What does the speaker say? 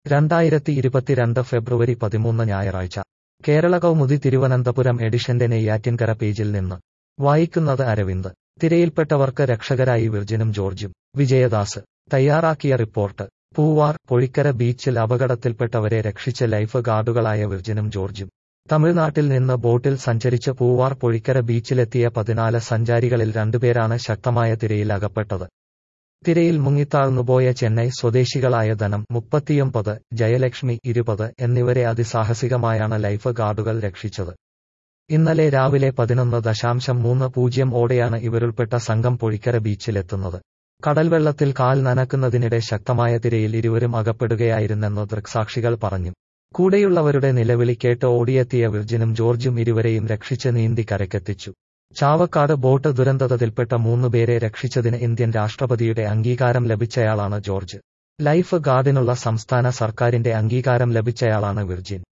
രണ്ടായിരത്തി ഇരുപത്തിരണ്ട് ഫെബ്രുവരി പതിമൂന്ന് ഞായറാഴ്ച കേരള കൗമുദി തിരുവനന്തപുരം എഡിഷന്റെ നെയ്യാറ്റിൻകര പേജിൽ നിന്ന് വായിക്കുന്നത് അരവിന്ദ് തിരയിൽപ്പെട്ടവർക്ക് രക്ഷകരായി വിർജിനും ജോർജും വിജയദാസ് തയ്യാറാക്കിയ റിപ്പോർട്ട് പൂവാർ പൊഴിക്കര ബീച്ചിൽ അപകടത്തിൽപ്പെട്ടവരെ രക്ഷിച്ച ലൈഫ് ഗാർഡുകളായ വിർജിനും ജോർജും തമിഴ്നാട്ടിൽ നിന്ന് ബോട്ടിൽ സഞ്ചരിച്ച് പൂവാർ പൊഴിക്കര ബീച്ചിലെത്തിയ പതിനാല് സഞ്ചാരികളിൽ രണ്ടുപേരാണ് ശക്തമായ തിരയിൽ അകപ്പെട്ടത് തിരയിൽ മുങ്ങിത്താഴ്ന്നുപോയ ചെന്നൈ സ്വദേശികളായ ധനം മുപ്പത്തിയൊമ്പത് ജയലക്ഷ്മി ഇരുപത് എന്നിവരെ അതിസാഹസികമായാണ് ലൈഫ് ഗാർഡുകൾ രക്ഷിച്ചത് ഇന്നലെ രാവിലെ പതിനൊന്ന് ദശാംശം മൂന്ന് പൂജ്യം ഓടെയാണ് ഇവരുൾപ്പെട്ട സംഘം പൊഴിക്കര ബീച്ചിലെത്തുന്നത് കടൽവെള്ളത്തിൽ കാൽ നനക്കുന്നതിനിടെ ശക്തമായ തിരയിൽ ഇരുവരും അകപ്പെടുകയായിരുന്നെന്ന് ദൃക്സാക്ഷികൾ പറഞ്ഞു കൂടെയുള്ളവരുടെ നിലവിളി കേട്ട് ഓടിയെത്തിയ വിർജിനും ജോർജും ഇരുവരെയും രക്ഷിച്ച് നീന്തി കരക്കെത്തിച്ചു ചാവക്കാട് ബോട്ട് ദുരന്തത്തിൽപ്പെട്ട മൂന്നുപേരെ രക്ഷിച്ചതിന് ഇന്ത്യൻ രാഷ്ട്രപതിയുടെ അംഗീകാരം ലഭിച്ചയാളാണ് ജോർജ് ലൈഫ് ഗാർഡിനുള്ള സംസ്ഥാന സർക്കാരിന്റെ അംഗീകാരം ലഭിച്ചയാളാണ് വിർജിൻ